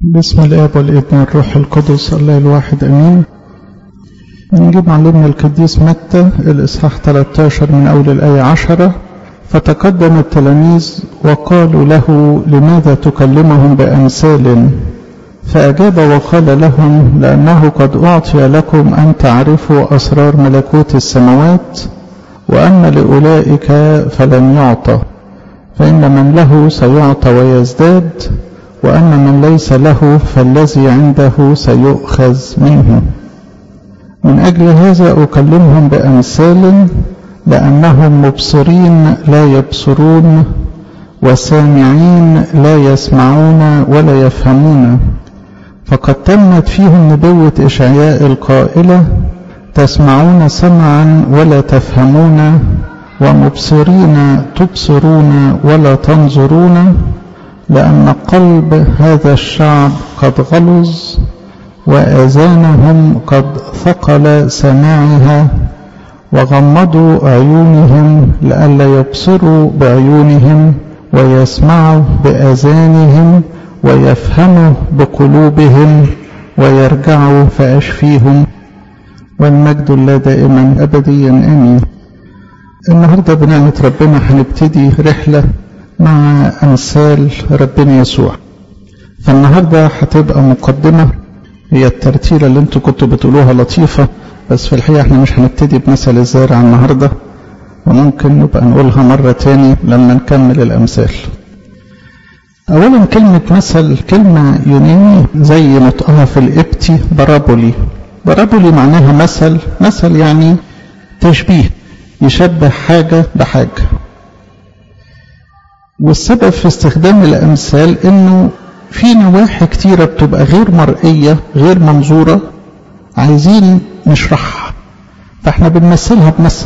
بسم الاب والابن والروح القدس الله الواحد امين نجيب معلمنا القديس متى الاصحاح 13 من اول الايه 10 فتقدم التلاميذ وقالوا له لماذا تكلمهم بامثال فاجاب وقال لهم لانه قد اعطي لكم ان تعرفوا اسرار ملكوت السماوات واما لاولئك فلن يعطى فان من له سيعطى ويزداد وأما من ليس له فالذي عنده سيؤخذ منه من أجل هذا أكلمهم بأمثال لأنهم مبصرين لا يبصرون وسامعين لا يسمعون ولا يفهمون فقد تمت فيهم نبوة إشعياء القائلة تسمعون سمعا ولا تفهمون ومبصرين تبصرون ولا تنظرون لأن قلب هذا الشعب قد غلظ وآذانهم قد ثقل سماعها وغمضوا عيونهم لئلا يبصروا بعيونهم ويسمعوا بآذانهم ويفهموا بقلوبهم ويرجعوا فأشفيهم والمجد الله دائما أبديا آمين النهاردة بنعمة ربنا هنبتدي رحلة مع أمثال ربنا يسوع فالنهاردة هتبقى مقدمة هي الترتيلة اللي انتوا كنتوا بتقولوها لطيفة بس في الحقيقة احنا مش هنبتدي بمثل الزارع النهاردة وممكن نبقى نقولها مرة تاني لما نكمل الأمثال أولا كلمة مثل كلمة يوناني زي نطقها في الإبتي برابولي برابولي معناها مثل مثل يعني تشبيه يشبه حاجة بحاجة والسبب في استخدام الأمثال إنه في نواحي كتيرة بتبقى غير مرئية غير منظورة عايزين نشرحها فاحنا بنمثلها بمثل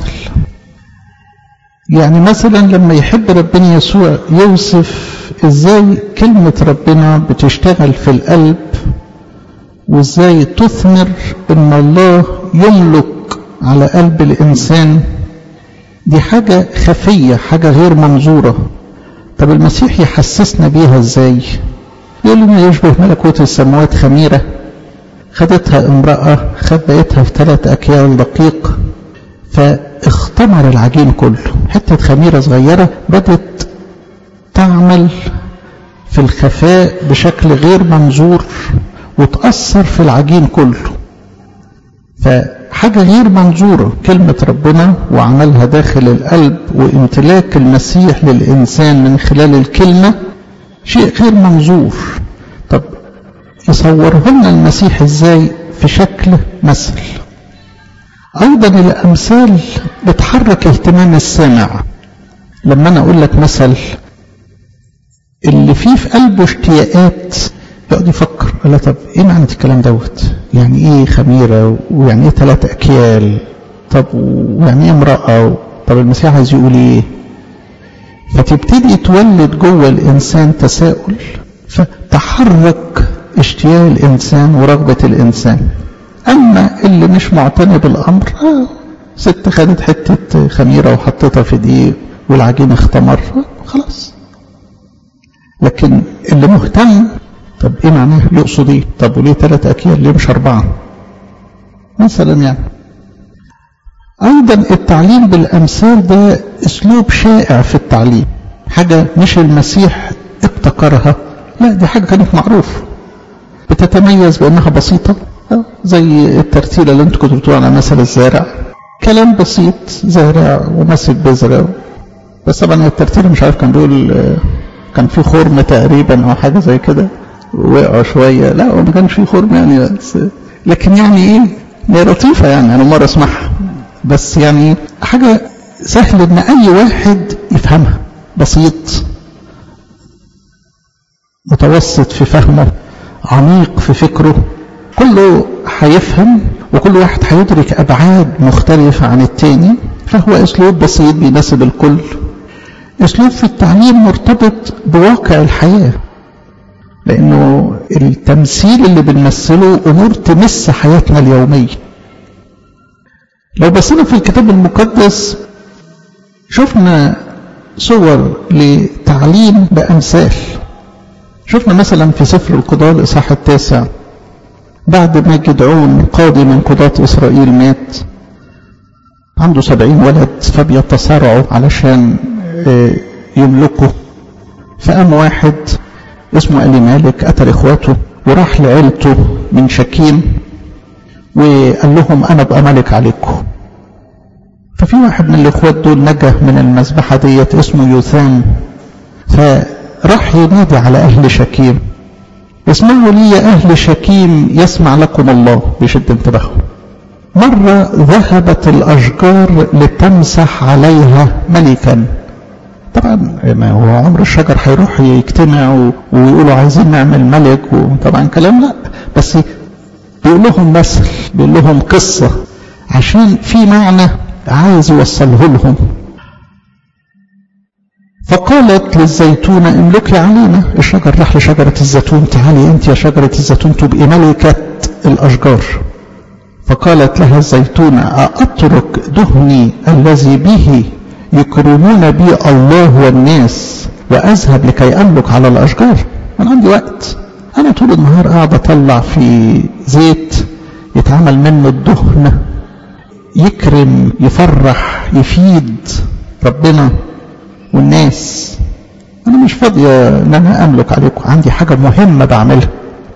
يعني مثلا لما يحب ربنا يسوع يوصف ازاي كلمة ربنا بتشتغل في القلب وازاي تثمر ان الله يملك على قلب الانسان دي حاجة خفية حاجة غير منظورة طب المسيح يحسسنا بيها ازاي يقول لنا يشبه ملكوت السماوات خميرة خدتها امرأة خد بقيتها في ثلاث أكيال دقيق فاختمر العجين كله حتة خميرة صغيرة بدت تعمل في الخفاء بشكل غير منظور وتأثر في العجين كله فحاجة غير منظورة كلمة ربنا وعملها داخل القلب وامتلاك المسيح للإنسان من خلال الكلمة شيء غير منظور طب يصوره لنا المسيح ازاي في شكل مثل ايضا الامثال بتحرك اهتمام السامع لما انا اقول لك مثل اللي فيه في قلبه اشتياقات يقعد يفكر قال طب ايه معنى الكلام دوت يعني ايه خميره ويعني ايه ثلاث اكيال طب ويعني ايه امراه طب المسيح عايز يقول ايه فتبتدي تولد جوه الإنسان تساؤل فتحرك اشتياق الإنسان ورغبة الإنسان أما اللي مش معتني بالأمر آه ست خدت حتة خميرة وحطتها في دقيق والعجين اختمر آه خلاص لكن اللي مهتم طب ايه معناه يقصد ايه طب وليه ثلاث اكيال ليه مش اربعه مثلا يعني أيضا التعليم بالأمثال ده أسلوب شائع في التعليم حاجة مش المسيح ابتكرها لا دي حاجة كانت معروفة بتتميز بأنها بسيطة زي الترتيلة اللي انتوا كنتوا بتقولوا على مثل الزارع كلام بسيط زارع وماسك بذرة بس طبعا الترتيلة مش عارف كان بيقول كان في خرم تقريبا أو حاجة زي كده وقعوا شوية لا هو ما كانش في خرم يعني بس لكن يعني ايه هي لطيفة يعني أنا مرة أسمعها بس يعني حاجة سهل ان اي واحد يفهمها بسيط متوسط في فهمه عميق في فكره كله هيفهم وكل واحد هيدرك ابعاد مختلفة عن التاني فهو اسلوب بسيط بيناسب الكل اسلوب في التعليم مرتبط بواقع الحياة لانه التمثيل اللي بنمثله امور تمس حياتنا اليوميه لو بصينا في الكتاب المقدس شفنا صور لتعليم بأمثال شفنا مثلا في سفر القضاء الإصحاح التاسع بعد ما جدعون قاضي من قضاة إسرائيل مات عنده سبعين ولد فبيتصارعوا علشان يملكوا فقام واحد اسمه ألي مالك قتل إخواته وراح لعيلته من شكيم وقال لهم أنا أبقى ملك عليكم ففي واحد من الإخوات دول نجا من المذبحة ديت اسمه يوثان فراح ينادي على أهل شكيم اسمعوا لي يا أهل شكيم يسمع لكم الله بيشد انتباههم مرة ذهبت الأشجار لتمسح عليها ملكا طبعا ما هو عمر الشجر هيروح يجتمع ويقولوا عايزين نعمل ملك وطبعا كلام لا بس بيقول لهم مثل بيقول لهم قصة عشان في معنى عايز يوصله لهم فقالت للزيتونة املكي علينا الشجر راح لشجرة الزيتون تعالي انت يا شجرة الزيتون تبقي ملكة الأشجار فقالت لها الزيتونة أترك دهني الذي به يكرمون بي الله والناس وأذهب لكي أملك على الأشجار أنا عندي وقت أنا طول النهار قاعد أطلع في زيت يتعمل منه الدهن يكرم يفرح يفيد ربنا والناس أنا مش فاضية إن أنا أملك عليكم عندي حاجة مهمة بعملها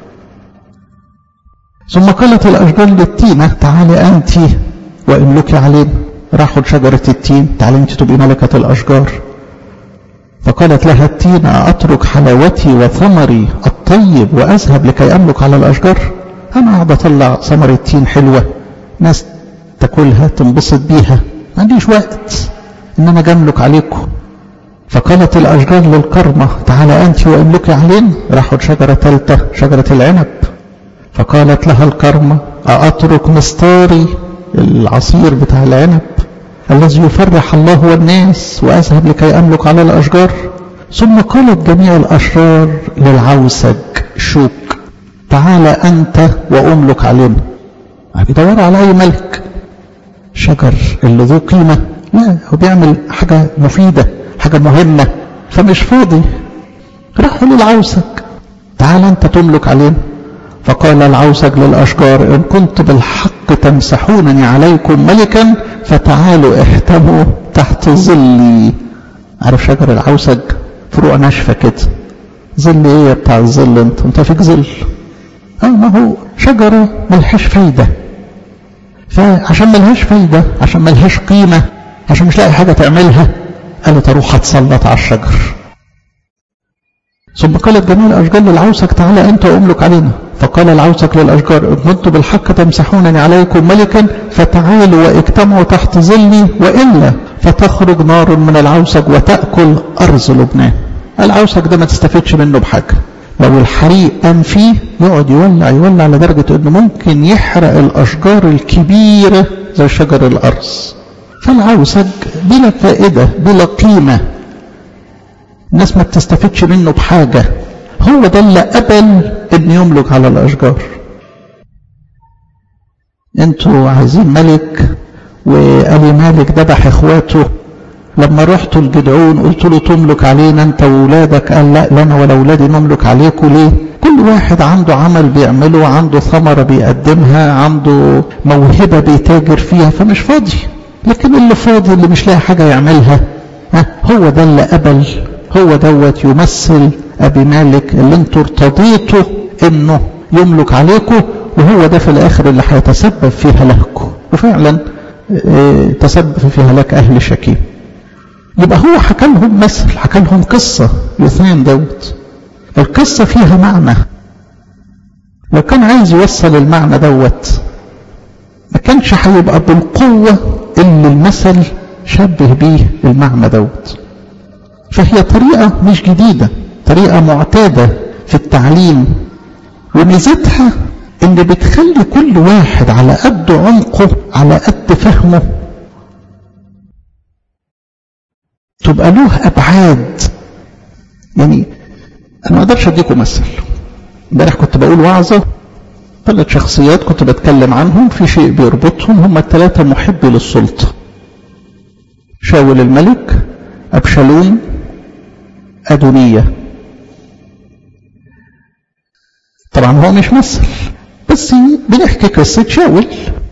ثم قالت الأشجار للتينة تعالي أنت واملكي علينا راحوا لشجرة التين تعالي أنت تبقي ملكة الأشجار فقالت لها التين أترك حلاوتي وثمري الطيب وأذهب لكي أملك على الأشجار أنا قاعد أطلع ثمر التين حلوة ناس تاكلها تنبسط بيها ما عنديش وقت إن أنا أملك عليكم فقالت الأشجار للكرمة تعالى أنت واملكي علينا راحوا لشجرة ثالثة شجرة العنب فقالت لها الكرمة أأترك مستاري العصير بتاع العنب الذي يفرح الله والناس وأذهب لكي أملك على الأشجار ثم قالت جميع الأشرار للعوسج شوك تعال أنت وأملك علينا بيدور على أي ملك شجر اللي ذو قيمة لا هو بيعمل حاجة مفيدة حاجة مهمة فمش فاضي راحوا للعوسج تعال أنت تملك علينا فقال العوسج للأشجار إن كنت بالحق تمسحونني عليكم ملكا فتعالوا احتموا تحت ظلي عارف شجر العوسج فروع ناشفة كده ظل ايه يا بتاع الظل انت انت فيك ظل اه ما هو شجرة ملهاش فايدة فعشان ملهاش فايدة عشان ملهاش قيمة عشان مش لاقي حاجة تعملها قالت اروح اتسلط على الشجر ثم قالت جميع الأشجار للعوسك تعالى أنت وأملك علينا فقال العوسك للأشجار إن كنتم بالحق تمسحونني عليكم ملكا فتعالوا واجتمعوا تحت ظلي وإلا فتخرج نار من العوسك وتأكل أرز لبنان العوسك ده ما تستفدش منه بحاجة لو الحريق قام فيه يقعد يولع يولع لدرجة انه ممكن يحرق الأشجار الكبيرة زي شجر الأرز فالعوسك بلا فائدة بلا قيمة الناس ما بتستفدش منه بحاجة هو ده اللي قبل ان يملك على الاشجار انتوا عايزين ملك وابي مالك ذبح اخواته لما رحتوا لجدعون قلت له تملك علينا انت واولادك قال لا لنا ولا اولادي نملك عليكم ليه كل واحد عنده عمل بيعمله عنده ثمرة بيقدمها عنده موهبة بيتاجر فيها فمش فاضي لكن اللي فاضي اللي مش لاقي حاجة يعملها ها هو ده اللي قبل هو دوت يمثل أبي مالك اللي انتوا ارتضيتوا انه يملك عليكم وهو ده في الاخر اللي هيتسبب في هلاككم وفعلا اه تسبب في هلاك اهل شكيم يبقى هو حكى لهم مثل حكى لهم قصة يثنين دوت القصة فيها معنى لو كان عايز يوصل المعنى دوت ما كانش هيبقى بالقوة اللي المثل شبه بيه المعنى دوت فهي طريقة مش جديدة طريقة معتادة في التعليم وميزتها ان بتخلي كل واحد على قد عمقه على قد فهمه تبقى له ابعاد يعني انا ما اقدرش اديكم مثل امبارح كنت بقول وعظه ثلاث شخصيات كنت بتكلم عنهم في شيء بيربطهم هم الثلاثه محبي للسلطه شاول الملك ابشالوم أدونية طبعا هو مش مثل بس بنحكي قصة شاول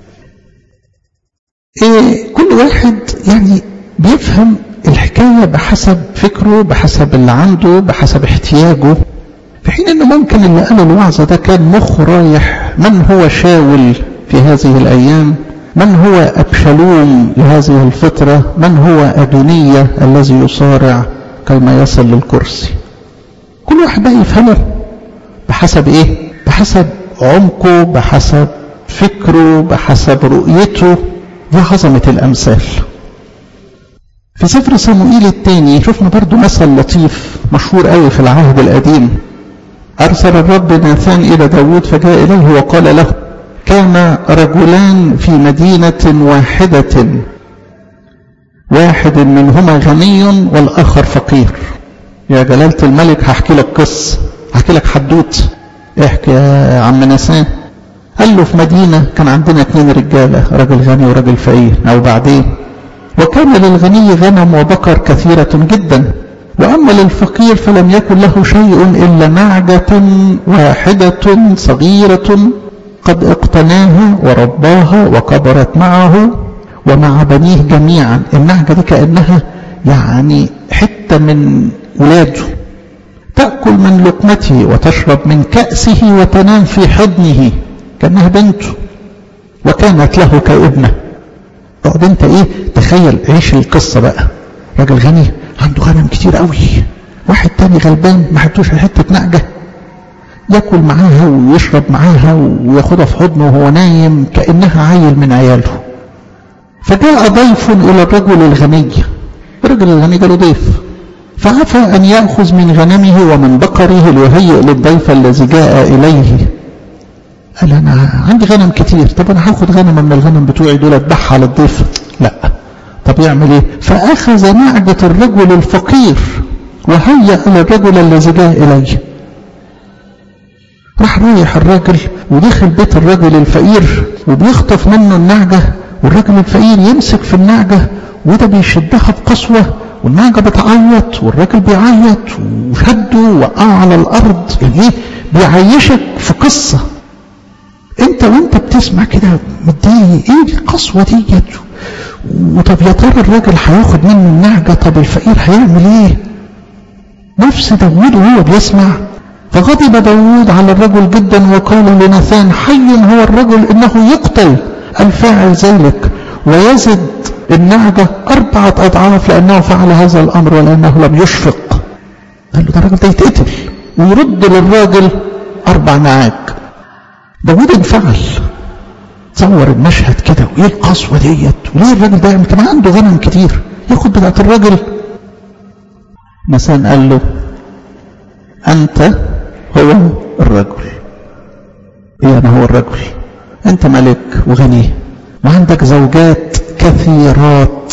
إيه كل واحد يعني بيفهم الحكاية بحسب فكره بحسب اللي عنده بحسب احتياجه في حين انه ممكن اللي قال الوعظة ده كان مخ رايح من هو شاول في هذه الايام من هو ابشالوم لهذه الفترة من هو ادونية الذي يصارع كيما يصل للكرسي كل واحد بقى يفهمه بحسب ايه بحسب عمقه بحسب فكره بحسب رؤيته دي عظمة الامثال في سفر صموئيل الثاني شفنا برضو مثل لطيف مشهور قوي في العهد القديم أرسل الرب ناثان إلى داود فجاء إليه وقال له كان رجلان في مدينة واحدة واحد منهما غني والآخر فقير يا جلالة الملك هحكي لك قصة هحكي لك حدوت احكي يا عم ناثان قال له في مدينة كان عندنا اتنين رجالة راجل غني وراجل فقير أو بعدين وكان للغني غنم وبقر كثيرة جدا وأما للفقير فلم يكن له شيء إلا نعجة واحدة صغيرة قد اقتناها ورباها وكبرت معه ومع بنيه جميعا النعجة دي كأنها يعني حتة من ولاده تأكل من لقمته وتشرب من كأسه وتنام في حضنه كأنها بنته وكانت له كابنه اقعد انت ايه تخيل عيش القصة بقى راجل غني عنده غنم كتير قوي واحد تاني غلبان ما حدوش حتة نعجة ياكل معاها ويشرب معاها وياخدها في حضنه وهو نايم كأنها عيل من عياله فجاء ضيف إلى الرجل الغني الرجل الغني جاله ضيف فعفى أن يأخذ من غنمه ومن بقره ليهيئ للضيف الذي جاء إليه قال انا عندي غنم كتير طب انا هاخد غنم من الغنم بتوعي دول اتبعها للضيف لا طب يعمل ايه فاخذ نعجة الرجل الفقير وهيأ للرجل الذي جاء اليه راح رايح الراجل ودخل بيت الرجل الفقير وبيخطف منه النعجة والراجل الفقير يمسك في النعجة وده بيشدها بقسوة والنعجة بتعيط والراجل بيعيط وشده وقع على الأرض يعني ايه بيعيشك في قصة انت وانت بتسمع كده متضايق ايه القسوه ديت وطب يا ترى الراجل هياخد منه النعجه طب الفقير هيعمل ايه نفس داوود وهو بيسمع فغضب داوود على الرجل جدا وقال لناثان حي هو الرجل انه يقتل الفاعل ذلك ويزد النعجة أربعة أضعاف لأنه فعل هذا الأمر ولأنه لم يشفق قال له ده الراجل ده يتقتل ويرد للراجل أربع نعاج داوود انفعل تصور المشهد كده وايه القسوه ديت وليه الراجل ده كان عنده غنم كتير ياخد بتاعت الراجل مثلا قال له انت هو الرجل ايه انا هو الرجل انت ملك وغني وعندك زوجات كثيرات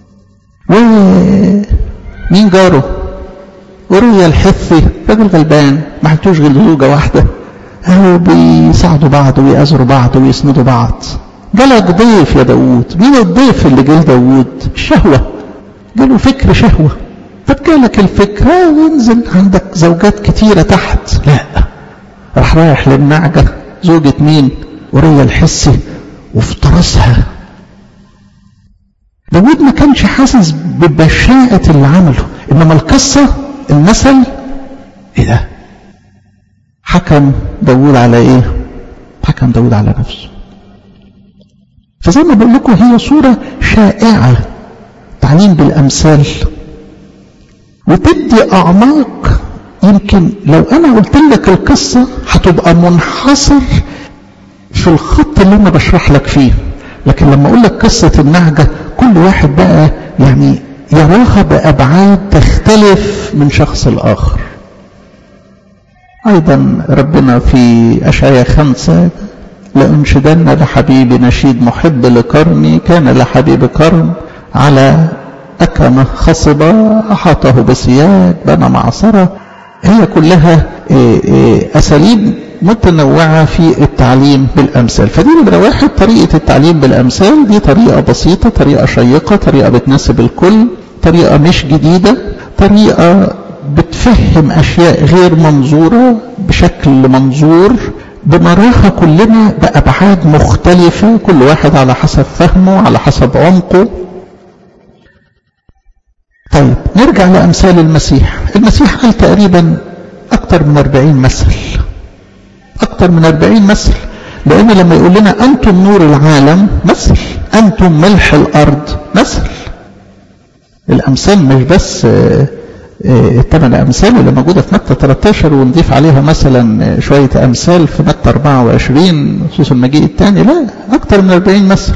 ومين جاره وريا الحثي راجل غلبان ما حدوش غير زوجه واحده قالوا بيساعدوا بعض ويأزروا بعض ويسندوا بعض جالك ضيف يا داوود مين الضيف اللي جه لداوود الشهوة جاله فكر شهوة طب جالك الفكر ينزل عندك زوجات كتيرة تحت لا راح رايح للنعجة زوجة مين وريا الحسي وافترسها داوود ما كانش حاسس ببشاعة اللي عمله انما القصة المثل ايه ده حكم داوود على ايه حكم داوود على نفسه فزي ما بقول لكم هي صورة شائعة تعليم بالأمثال وتدي أعماق يمكن لو أنا قلت لك القصة هتبقى منحصر في الخط اللي أنا بشرح لك فيه لكن لما أقول لك قصة النعجة كل واحد بقى يعني يراها بأبعاد تختلف من شخص الآخر أيضا ربنا في أشعياء خمسة لأنشدن لحبيبي نشيد محب لكرمي كان لحبيب كرم على أكمة خصبة أحاطه بسياج بنى معصرة هي كلها أساليب متنوعة في التعليم بالأمثال فدي نمرة واحد طريقة التعليم بالأمثال دي طريقة بسيطة طريقة شيقة طريقة بتناسب الكل طريقة مش جديدة طريقة بتفهم أشياء غير منظورة بشكل منظور بنراها كلنا بأبعاد مختلفة كل واحد على حسب فهمه على حسب عمقه طيب نرجع لأمثال المسيح المسيح قال تقريبا أكثر من 40 مثل أكثر من 40 مثل لأن لما يقول لنا أنتم نور العالم مثل أنتم ملح الأرض مثل الأمثال مش بس الثمان أمثال اللي موجودة في متى 13 ونضيف عليها مثلا شوية أمثال في متى 24 خصوصا المجيء الثاني لا أكثر من 40 مثل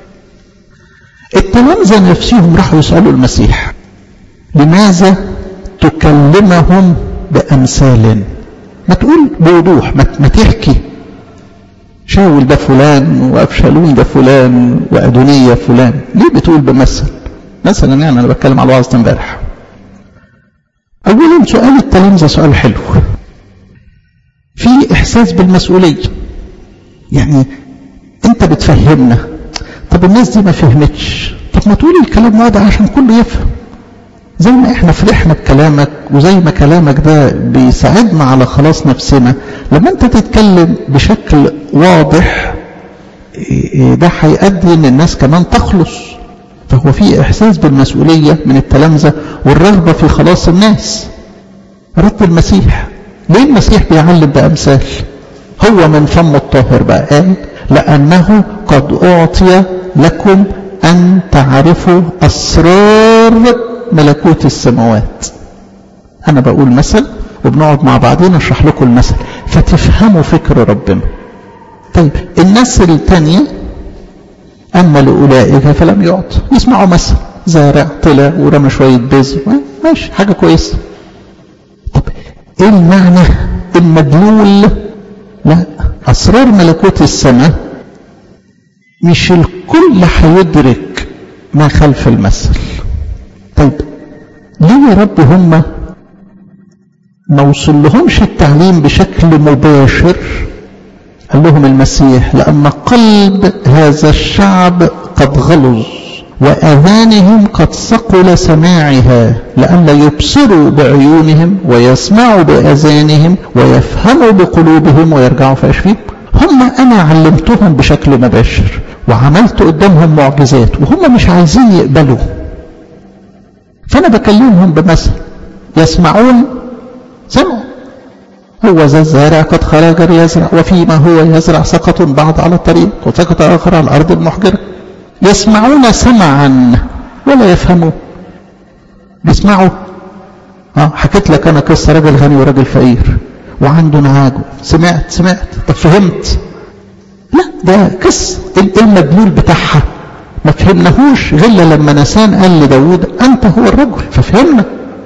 التلامذة نفسهم راحوا يسألوا المسيح لماذا تكلمهم بأمثال ما تقول بوضوح ما تحكي شاول ده فلان وأبشالون ده فلان وأدونية فلان ليه بتقول بمثل مثلا يعني أنا بتكلم على وعظة امبارح أولا سؤال التلامذة سؤال حلو في إحساس بالمسؤولية يعني أنت بتفهمنا طب الناس دي ما فهمتش طب ما تقول الكلام واضح عشان كله يفهم زي ما احنا فرحنا بكلامك وزي ما كلامك ده بيساعدنا على خلاص نفسنا لما انت تتكلم بشكل واضح ده هيؤدي ان الناس كمان تخلص فهو في احساس بالمسؤوليه من التلامذه والرغبه في خلاص الناس رد المسيح ليه المسيح بيعلم بامثال هو من فم الطاهر بقى قال لانه قد اعطي لكم ان تعرفوا اسرار ملكوت السماوات انا بقول مثل وبنقعد مع بعضنا اشرح لكم المثل فتفهموا فكر ربنا طيب الناس الثانيه اما لاولئك فلم يعط يسمعوا مثل زارع طلع ورمى شويه بذر ماشي حاجه كويسه طب ايه المعنى المدلول لا اسرار ملكوت السماء مش الكل هيدرك ما خلف المثل طيب ليه يا رب هم ما وصلهمش التعليم بشكل مباشر قال لهم المسيح لأن قلب هذا الشعب قد غلظ وأذانهم قد ثقل سماعها لئلا يبصروا بعيونهم ويسمعوا بأذانهم ويفهموا بقلوبهم ويرجعوا فيشفيهم هم أنا علمتهم بشكل مباشر وعملت قدامهم معجزات وهم مش عايزين يقبلوا فأنا بكلمهم بمثل يسمعون سمعوا هو ذا الزارع قد خرج ليزرع وفيما هو يزرع سقط بعض على الطريق وسقط آخر على الأرض المحجرة يسمعون سمعا ولا يفهموا بيسمعوا اه حكيت لك انا قصه راجل غني وراجل فقير وعنده نعاج سمعت سمعت طب فهمت لا ده قصه ايه المدلول بتاعها ما فهمناهوش غير لما نسان قال لداود انت هو الرجل ففهمنا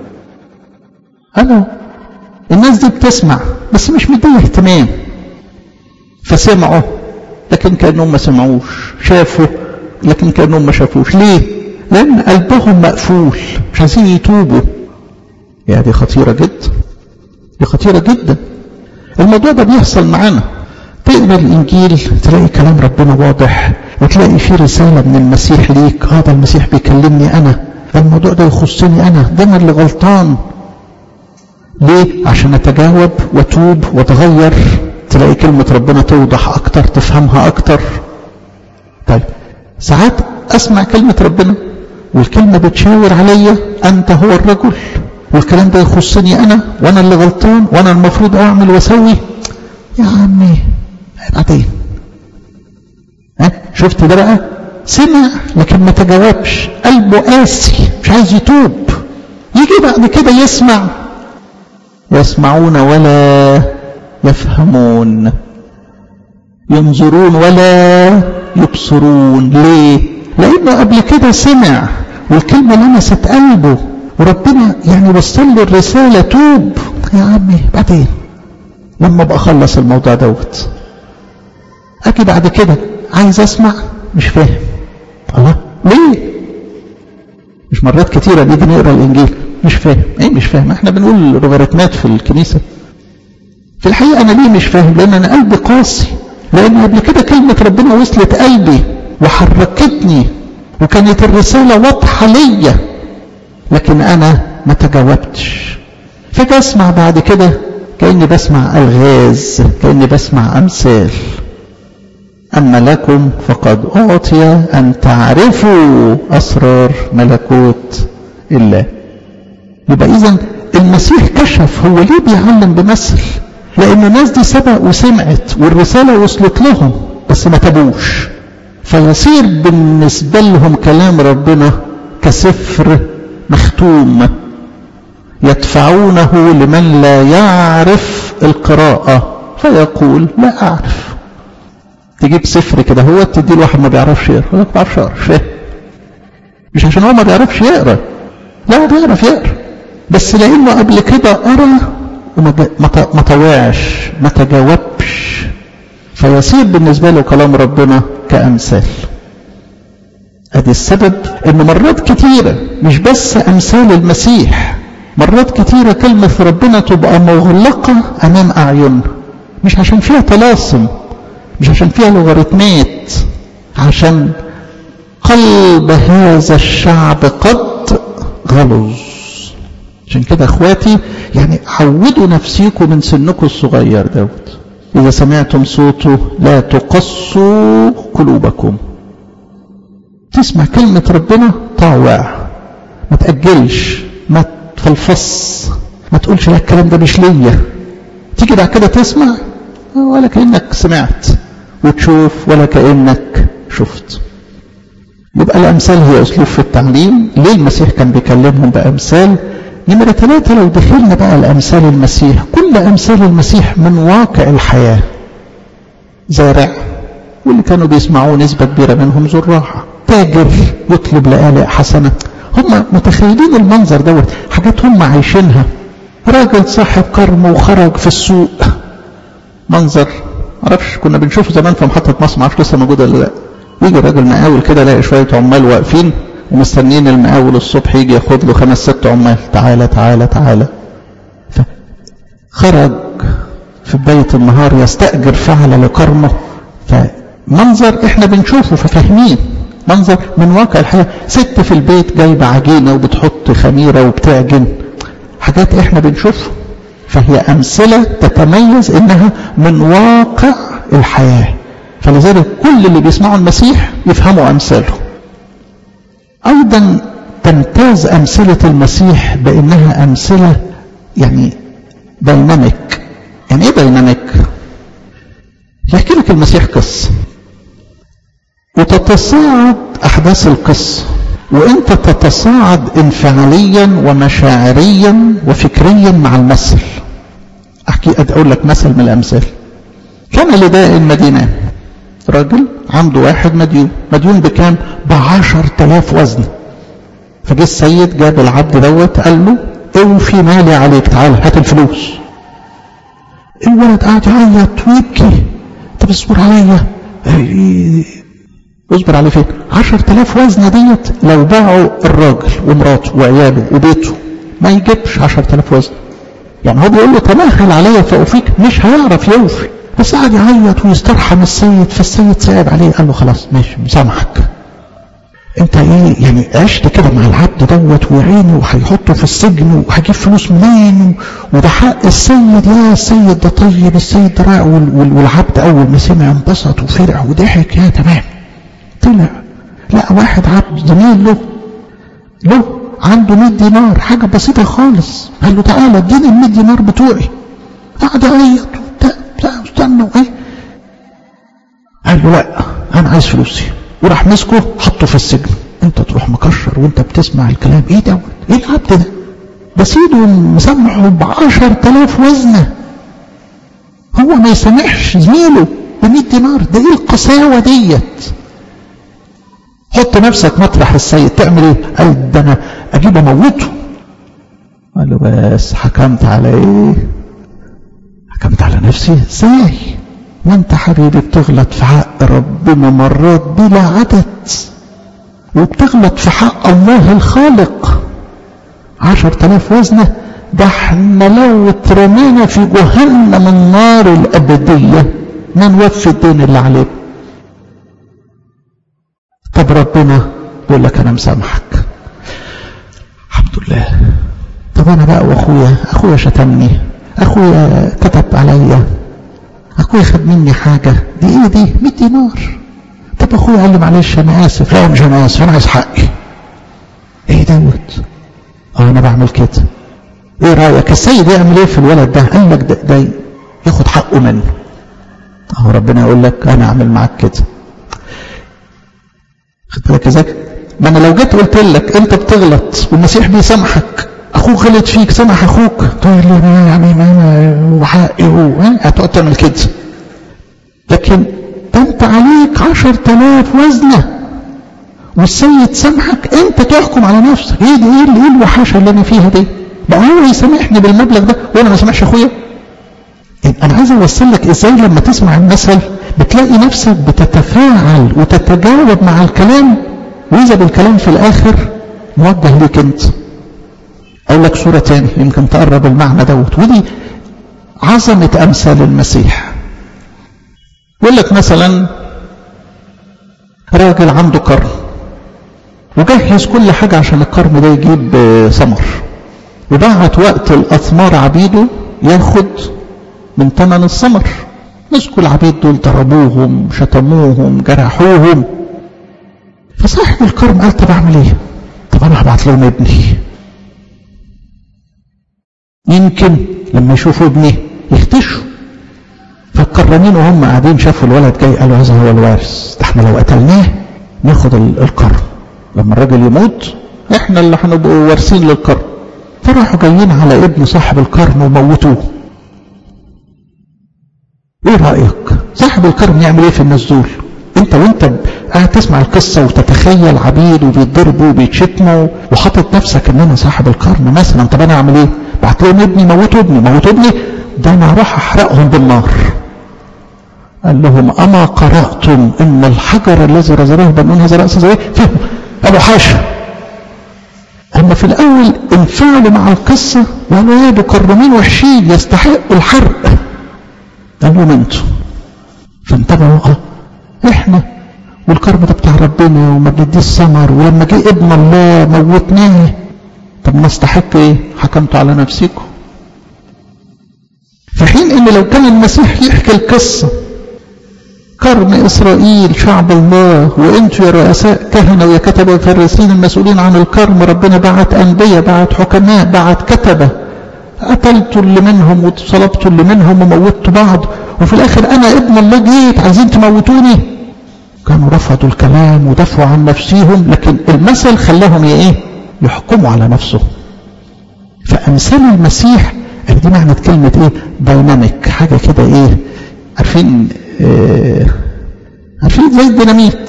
انا الناس دي بتسمع بس مش مديه اهتمام فسمعوا لكن كانهم ما سمعوش شافوا لكن كانهم ما شافوش ليه لان قلبهم مقفول مش عايزين يتوبوا يا دي خطيره جدا دي خطيره جدا الموضوع ده بيحصل معانا تقرا الانجيل تلاقي كلام ربنا واضح وتلاقي فيه رساله من المسيح ليك هذا المسيح بيكلمني انا الموضوع ده يخصني انا ده انا اللي غلطان ليه عشان اتجاوب واتوب واتغير تلاقي كلمة ربنا توضح اكتر تفهمها اكتر طيب ساعات اسمع كلمة ربنا والكلمة بتشاور عليا انت هو الرجل والكلام ده يخصني انا وانا اللي غلطان وانا المفروض اعمل واسوي يا عمي بعدين ها شفت ده بقى سمع لكن ما تجاوبش قلبه قاسي مش عايز يتوب يجي بعد كده يسمع يسمعون ولا يفهمون ينظرون ولا يبصرون ليه لانه قبل كده سمع والكلمه لمست قلبه وربنا يعني وصل له الرساله توب يا عمي بعدين لما ابقى اخلص الموضوع دوت اجي بعد كده عايز اسمع مش فاهم الله ليه مش مرات كتيره نيجي نقرا الانجيل مش فاهم ايه مش فاهم احنا بنقول لوغاريتمات في الكنيسه في الحقيقه انا ليه مش فاهم لان انا قلبي قاسي لان قبل كده كلمه ربنا وصلت قلبي وحركتني وكانت الرساله واضحه ليا لكن انا ما تجاوبتش فجاه اسمع بعد كده كأني بسمع ألغاز كأني بسمع أمثال أما لكم فقد أعطي أن تعرفوا أسرار ملكوت الله يبقى إذا المسيح كشف هو ليه بيعلم بمثل لأن الناس دي سبق وسمعت والرسالة وصلت لهم بس ما تابوش فيصير بالنسبة لهم كلام ربنا كسفر مختوم يدفعونه لمن لا يعرف القراءة فيقول لا أعرف تجيب سفر كده هو تدي الواحد ما بيعرفش يقرا ما بيعرفش يقرا مش فاهم مش عشان هو ما بيعرفش يقرا لا هو بيعرف يقرا بس لانه قبل كده قرا وما ما طوعش ما تجاوبش فيصير بالنسبه له كلام ربنا كامثال ادي السبب ان مرات كتيره مش بس امثال المسيح مرات كتيره كلمه ربنا تبقى مغلقه امام اعيننا مش عشان فيها طلاسم مش عشان فيها لوغاريتمات عشان قلب هذا الشعب قد غلظ عشان كده اخواتي يعني عودوا نفسيكم من سنكم الصغير دوت اذا سمعتم صوته لا تقصوا قلوبكم تسمع كلمة ربنا طاوع ما تأجلش ما تفلفص ما تقولش لا الكلام ده مش ليا تيجي بعد كده تسمع ولا كأنك سمعت وتشوف ولا كأنك شفت يبقى الأمثال هي أسلوب في التعليم ليه المسيح كان بيكلمهم بأمثال نمرة ثلاثة لو دخلنا بقى الأمثال المسيح كل أمثال المسيح من واقع الحياة زارع واللي كانوا بيسمعوه نسبة كبيرة منهم زراع تاجر يطلب لآلئ حسنة هم متخيلين المنظر دوت حاجات هم عايشينها راجل صاحب كرم وخرج في السوق منظر معرفش كنا بنشوفه زمان في محطة مصر معرفش لسه موجودة ولا لا يجي الراجل مقاول كده يلاقي شوية عمال واقفين ومستنيين المقاول الصبح يجي ياخد له خمس ست عمال تعالى تعالى تعالى فخرج في بداية النهار يستأجر فعل لكرمه فمنظر احنا بنشوفه ففاهمين منظر من واقع الحياة ست في البيت جايبة عجينة وبتحط خميرة وبتعجن حاجات احنا بنشوفها فهي أمثلة تتميز إنها من واقع الحياة فلذلك كل اللي بيسمعوا المسيح يفهموا أمثاله أيضا تمتاز أمثلة المسيح بأنها أمثلة يعني ديناميك يعني إيه ديناميك؟ يحكي لك المسيح قصة وتتصاعد أحداث القصة وانت تتصاعد انفعاليا ومشاعريا وفكريا مع المثل احكي اقول لك مثل من الامثال كان لداء المدينة راجل عنده واحد مديون مديون بكام بعشر تلاف وزن فجه السيد جاب العبد دوت قال له اوفي مالي عليك تعال هات الفلوس الولد قاعد يعيط ويبكي طب اصبر عليا اصبر على فين عشر تلاف وزنة ديت لو باعوا الراجل ومراته وعياله وبيته ما يجيبش عشر تلاف وزن يعني هو بيقول له تمهل عليا فأوفيك مش هيعرف يوفي بس قعد يعيط ويسترحم السيد فالسيد صعب عليه قال له خلاص ماشي مسامحك انت ايه يعني عشت كده مع العبد دوت وعيني وهيحطه في السجن وهجيب فلوس منين وده حق السيد لا السيد ده طيب السيد ده راق والعبد اول ما سمع انبسط وفرح وضحك يا تمام طلع لا واحد عبد زميل له له عنده 100 دينار حاجة بسيطة خالص قال له تعالى اديني ال 100 دينار بتوعي قعد يعيط استنى وايه قال له لا انا عايز فلوسي وراح مسكه حطه في السجن انت تروح مكشر وانت بتسمع الكلام ايه دوت ايه العبد ده ده سيده مسامحه ب 10000 وزنه هو ما يسامحش زميله ب 100 دينار ده ايه القساوه ديت حط نفسك مطرح السيد تعمل ايه قال ده انا اجيب اموته قال له بس حكمت على ايه حكمت على نفسي ازاي وانت حبيبي بتغلط في حق ربنا مرات بلا عدد وبتغلط في حق الله الخالق عشر تلاف وزنة ده احنا لو اترمينا في جهنم النار الأبدية ما نوفي الدين اللي علينا طب ربنا يقول لك انا مسامحك الحمد لله طب انا بقى واخويا اخويا شتمني اخويا كتب عليا اخويا خد مني حاجة دي ايه دي 100 دينار طب اخويا قال لي معلش انا اسف لا مش انا اسف انا عايز حقي ايه دوت اه انا بعمل كده ايه رايك السيد يعمل ايه في الولد ده قال لك ده, ده ياخد حقه منه اهو ربنا يقول لك انا اعمل معاك كده خد بالك ازاي ما انا لو جيت قلت لك انت بتغلط والمسيح بيسامحك اخوك غلط فيك سامح اخوك تقول لي يعني ما وحقي هو هتقعد تعمل كده لكن ده انت عليك عشر تلاف وزنه والسيد سامحك انت تحكم على نفسك ايه دي ايه اللي ايه الوحاشه اللي انا فيها دي بقى هو يسامحني بالمبلغ ده وانا ما سامحش اخويا انا عايز اوصل لك ازاي لما تسمع المثل بتلاقي نفسك بتتفاعل وتتجاوب مع الكلام واذا بالكلام في الاخر موجه ليك انت اقول لك صوره تاني يمكن تقرب المعنى دوت ودي عظمه امثال المسيح يقول لك مثلا راجل عنده كرم وجهز كل حاجة عشان الكرم ده يجيب ثمر وبعت وقت الأثمار عبيده ياخد من ثمن الثمر مسكوا العبيد دول ضربوهم شتموهم جرحوهم فصاحب الكرم قال طب اعمل ايه طب انا هبعت لهم ابني يمكن لما يشوفوا ابني يختشوا فالكرمين وهم قاعدين شافوا الولد جاي قالوا هذا هو الوارث ده احنا لو قتلناه ناخد الكرم لما الراجل يموت احنا اللي هنبقوا وارثين للكرم فراحوا جايين على ابن صاحب الكرم وموتوه ايه رايك صاحب الكرم يعمل ايه في الناس دول انت وانت قاعد تسمع القصة وتتخيل عبيد وبيتضربوا وبيتشتموا وحاطط نفسك ان انا صاحب الكرم مثلا طب انا اعمل ايه بعت لهم ابني موتوا ابني موتوا ابني ده انا اروح احرقهم بالنار قال لهم اما قرأتم ان الحجر الذي رزقه بنون هذا رأس زي فهم ابو حاشا هم في الاول انفعلوا مع القصة وقالوا يا مكرمين وحشين يستحقوا الحرق قالوا انتوا فانتبهوا اه احنا والكرم ده بتاع ربنا وما بنديش ثمر ولما جه ابن الله موتناه طب نستحق ايه حكمتوا على نفسكم في حين ان لو كان المسيح يحكي القصة كرم اسرائيل شعب الله وانتوا يا رؤساء كهنة ويا كتبة وفريسين المسؤولين عن الكرم ربنا بعت انبياء بعت حكماء بعت كتبة قتلتوا اللي منهم وصلبتوا اللي منهم وموتوا بعض وفي الاخر انا ابن الله جيت عايزين تموتوني كانوا رفضوا الكلام ودافعوا عن نفسهم لكن المثل خلاهم ايه يحكموا على نفسهم فامثال المسيح دي معنى كلمة ايه دايناميك حاجة كده ايه عارفين آه عارفين زي الديناميت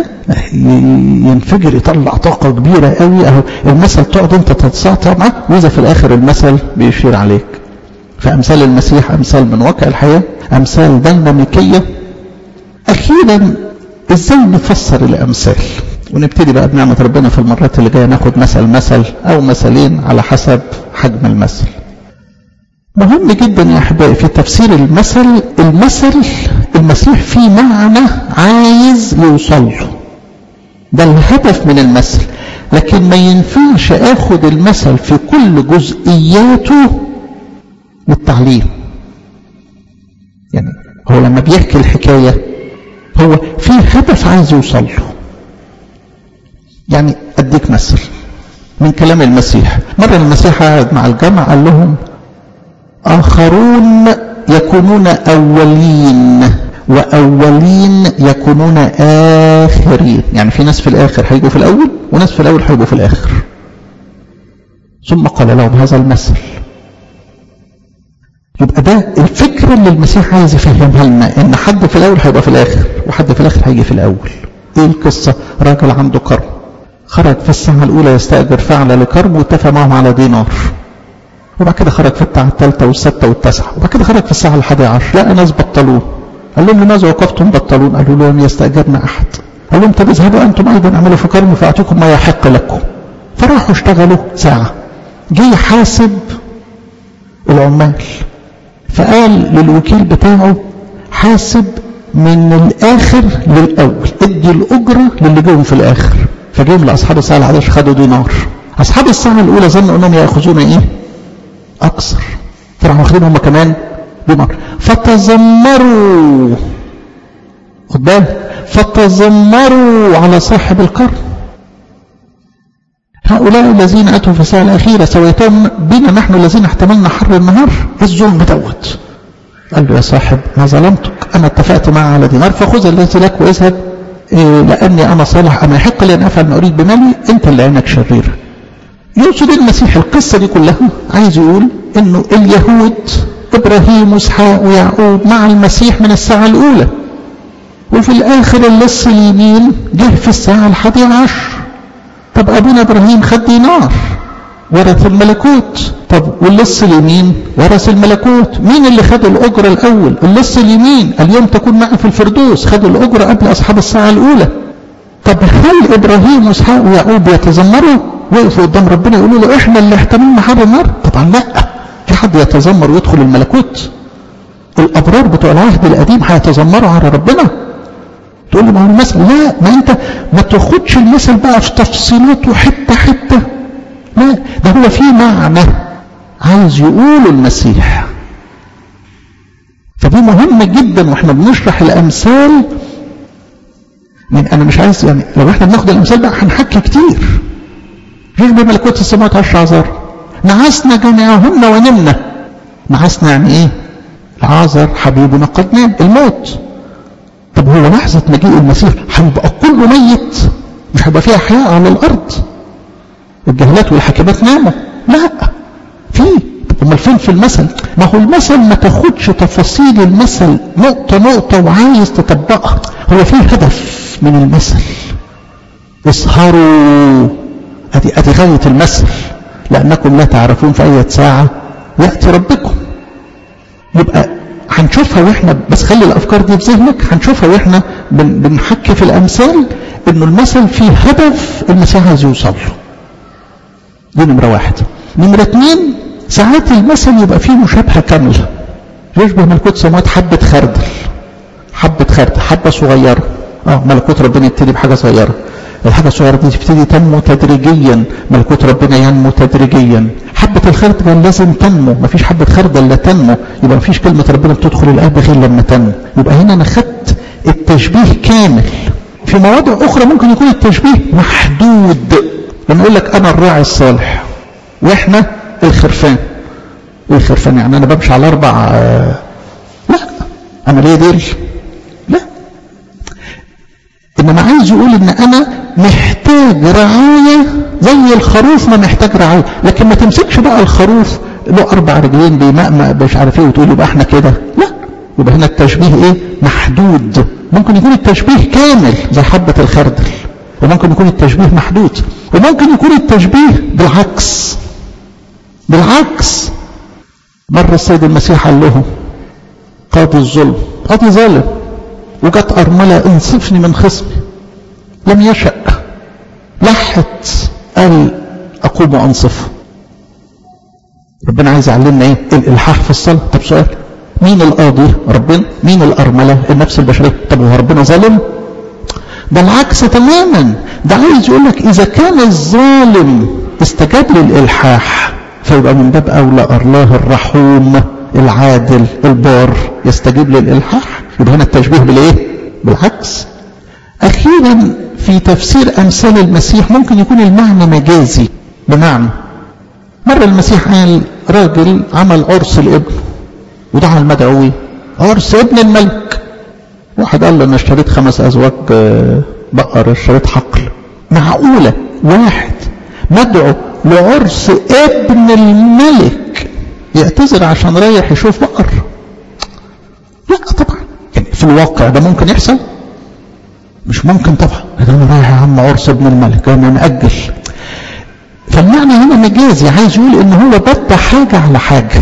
ينفجر يطلع طاقة كبيرة قوي اهو المثل تقعد انت تتساطع معاه واذا في الاخر المثل بيشير عليك فامثال المسيح امثال من واقع الحياة امثال ديناميكية اخيرا ازاي نفسر الامثال ونبتدي بقى بنعمة ربنا في المرات اللي جاية ناخد مثل مثل او مثلين على حسب حجم المثل مهم جدا يا احبائي في تفسير المثل المثل المسيح فيه معنى عايز يوصل له ده الهدف من المثل لكن ما ينفعش اخد المثل في كل جزئياته للتعليم يعني هو لما بيحكي الحكايه هو في هدف عايز يوصل له يعني اديك مثل من كلام المسيح مره المسيح قعد مع الجمع قال لهم آخرون يكونون أولين وأولين يكونون آخرين يعني في ناس في الآخر هيجوا في الأول وناس في الأول هيجوا في الآخر ثم قال لهم هذا المثل يبقى ده الفكرة اللي المسيح عايز يفهمها لنا ان حد في الاول هيبقى في الاخر وحد في الاخر هيجي في الاول ايه القصة راجل عنده كرم خرج في الساعة الاولى يستأجر فعل لكرم واتفق معهم على دينار وبعد كده خرج في الساعة الثالثة والستة والتاسعة وبعد كده خرج في الساعة الحادية عشر لقى ناس بطلون قال لهم لماذا وقفتم بطلون قالوا له لم يستأجرنا أحد قال لهم طب اذهبوا أنتم أيضا اعملوا في كرم فأعطيكم ما يحق لكم فراحوا اشتغلوا ساعة جه يحاسب العمال فقال للوكيل بتاعه حاسب من الآخر للأول ادي الأجرة للي جوهم في الآخر فجيهم لأصحاب الساعة الحادية خدوا دينار أصحاب الساعة الأولى ظنوا أنهم يأخذون إيه أكثر فراحوا واخدين هم كمان بمر فتذمروا خد بالك فتذمروا على صاحب القرن هؤلاء الذين أتوا في الساعة الأخيرة سويتهم بنا نحن الذين احتملنا حر النهار الظلم دوت قال له يا صاحب ما ظلمتك أنا اتفقت معه على دينار فخذ الذي لك واذهب إيه لأني أنا صالح أنا يحق لي أن أفعل ما أريد بمالي أنت اللي عينك شريرة يقصد المسيح القصة دي كلها عايز يقول إنه اليهود إبراهيم وإسحاق ويعقوب مع المسيح من الساعة الأولى وفي الآخر اللص اليمين جه في الساعة الحادية عشر طب أبونا إبراهيم خد دينار ورث الملكوت طب واللص اليمين ورث الملكوت مين اللي خد الأجرة الأول اللص اليمين اليوم تكون معي في الفردوس خدوا الأجرة قبل أصحاب الساعة الأولى طب هل إبراهيم وإسحاق ويعقوب يتذمروا وقفوا قدام ربنا يقولوا له إحنا اللي احتملنا حر النار طبعا لا في حد يتذمر ويدخل الملكوت الأبرار بتوع العهد القديم هيتذمروا على ربنا تقول لي ما هو المثل لا ما انت ما تاخدش المثل بقى في تفصيلاته حته حته لا ده هو في معنى عايز يقول المسيح فدي مهمة جدا واحنا بنشرح الامثال من انا مش عايز يعني لو احنا بناخد الامثال بقى هنحكي كتير فيش بملكوت السماوات عشر عذار نعسنا جميعهن ونمنا نعسنا يعني ايه العازر حبيبنا قد نام الموت طب هو لحظة مجيء المسيح هيبقى كله ميت مش هيبقى فيها حياة على الأرض الجهلات والحكمات ناموا لا في امال فين في المثل ما هو المثل ما تاخدش تفاصيل المثل نقطة نقطة وعايز تطبقها هو في هدف من المثل اسهروا ادي ادي غاية المثل لأنكم لا تعرفون في أي ساعة يأتي ربكم يبقى هنشوفها واحنا بس خلي الافكار دي في ذهنك هنشوفها واحنا بن بنحكي في الامثال انه المثل فيه هدف المسيح عايز يوصل له دي نمره واحد نمره اثنين ساعات المثل يبقى فيه مشابهه كامله يشبه ملكوت سماوات حبه خردل حبه خردل حبه صغيره اه ملكوت ربنا يبتدي بحاجه صغيره الحاجه الصغيره دي تبتدي تنمو تدريجيا ملكوت ربنا ينمو تدريجيا حبة الخردل لازم تنمو مفيش حبة خردل لا تنمو يبقى مفيش كلمة ربنا بتدخل القلب غير لما تنمو يبقى هنا أنا خدت التشبيه كامل في مواضع أخرى ممكن يكون التشبيه محدود لما يقول لك أنا الراعي الصالح وإحنا الخرفان إيه الخرفان يعني أنا بمشي على أربع آه لا أنا ليه ديل لا إنما عايز يقول إن أنا محتاج رعاية زي الخروف ما محتاج رعاية لكن ما تمسكش بقى الخروف له أربع رجلين بيمأمأ مش عارف إيه وتقول يبقى إحنا كده لا يبقى هنا التشبيه إيه محدود ممكن يكون التشبيه كامل زي حبة الخردل وممكن يكون التشبيه محدود وممكن يكون التشبيه بالعكس بالعكس مرة السيد المسيح قال لهم قاضي الظلم قاضي ظالم وجت أرملة انصفني من خصمي لم يشأ لحت قال أقوم وأنصف ربنا عايز يعلمنا ايه الالحاح في الصلاة طب سؤال مين القاضي ربنا مين الأرملة النفس البشرية طب هو ربنا ظالم ده العكس تماما ده عايز يقول لك إذا كان الظالم استجاب للإلحاح فيبقى من باب أولى الله الرحوم العادل البار يستجيب للإلحاح يبقى هنا التشبيه بالإيه بالعكس أخيرا في تفسير أمثال المسيح ممكن يكون المعنى مجازي بمعنى مرة المسيح قال راجل عمل عرس الابن ودعا المدعوين عرس ابن الملك واحد قال له انا اشتريت خمس ازواج بقر اشتريت حقل معقولة واحد مدعو لعرس ابن الملك يعتذر عشان رايح يشوف بقر لا طبعا يعني في الواقع ده ممكن يحصل مش ممكن طبعا ده انا رايح يا عم عرس ابن الملك انا مأجل فالمعنى هنا مجازي عايز يقول ان هو بدا حاجة على حاجة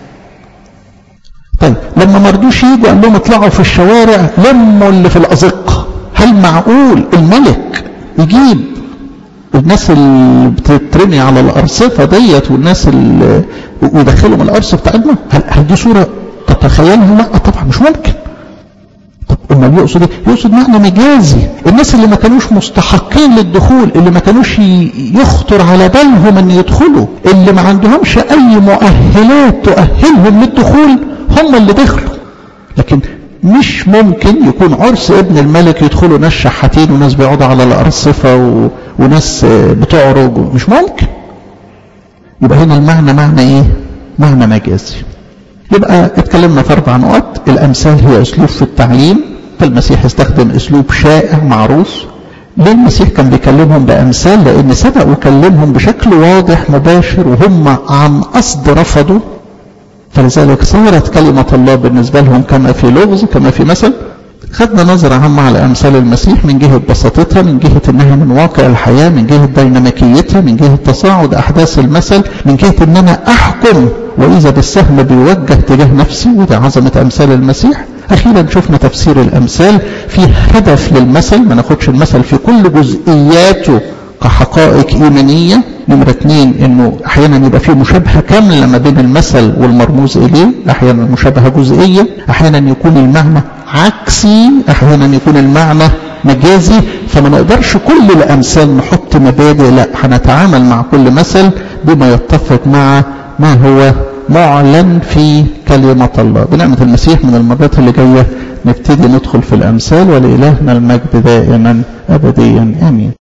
طيب لما ما رضوش يجوا قال لهم اطلعوا في الشوارع لموا اللي في الازقه هل معقول الملك يجيب الناس اللي بتترمي على الارصفه ديت والناس اللي ويدخلهم الارصفه بتاعتنا هل, هل دي صوره تتخيلها لا طبعا مش ممكن طب امال يقصد ايه؟ يقصد معنى مجازي الناس اللي ما كانوش مستحقين للدخول اللي ما كانوش يخطر على بالهم ان يدخلوا اللي ما عندهمش اي مؤهلات تؤهلهم للدخول هم اللي دخلوا لكن مش ممكن يكون عرس ابن الملك يدخلوا ناس شحاتين وناس بيقعدوا على الارصفه و... وناس بتعرج مش ممكن يبقى هنا المعنى معنى ايه معنى مجازي يبقى اتكلمنا في اربع نقط الامثال هي اسلوب في التعليم فالمسيح استخدم اسلوب شائع معروف ليه المسيح كان بيكلمهم بامثال لان سبق وكلمهم بشكل واضح مباشر وهم عن قصد رفضوا فلذلك صارت كلمة الله بالنسبة لهم كما في لغز كما في مثل خدنا نظرة عامة على أمثال المسيح من جهة بساطتها من جهة أنها من واقع الحياة من جهة ديناميكيتها من جهة تصاعد أحداث المثل من جهة أن أنا أحكم وإذا بالسهم بيوجه تجاه نفسي وده عظمة أمثال المسيح أخيرا شفنا تفسير الأمثال في هدف للمثل ما ناخدش المثل في كل جزئياته كحقائق إيمانية نمرة اثنين انه احيانا يبقى فيه مشابهة كاملة ما بين المثل والمرموز اليه احيانا مشابهة جزئية احيانا يكون المعنى عكسي احيانا يكون المعنى مجازي فما نقدرش كل الامثال نحط مبادئ لا هنتعامل مع كل مثل بما يتفق مع ما هو معلن في كلمة الله بنعمة المسيح من المرات اللي جاية نبتدي ندخل في الأمثال ولإلهنا المجد دائما أبديا آمين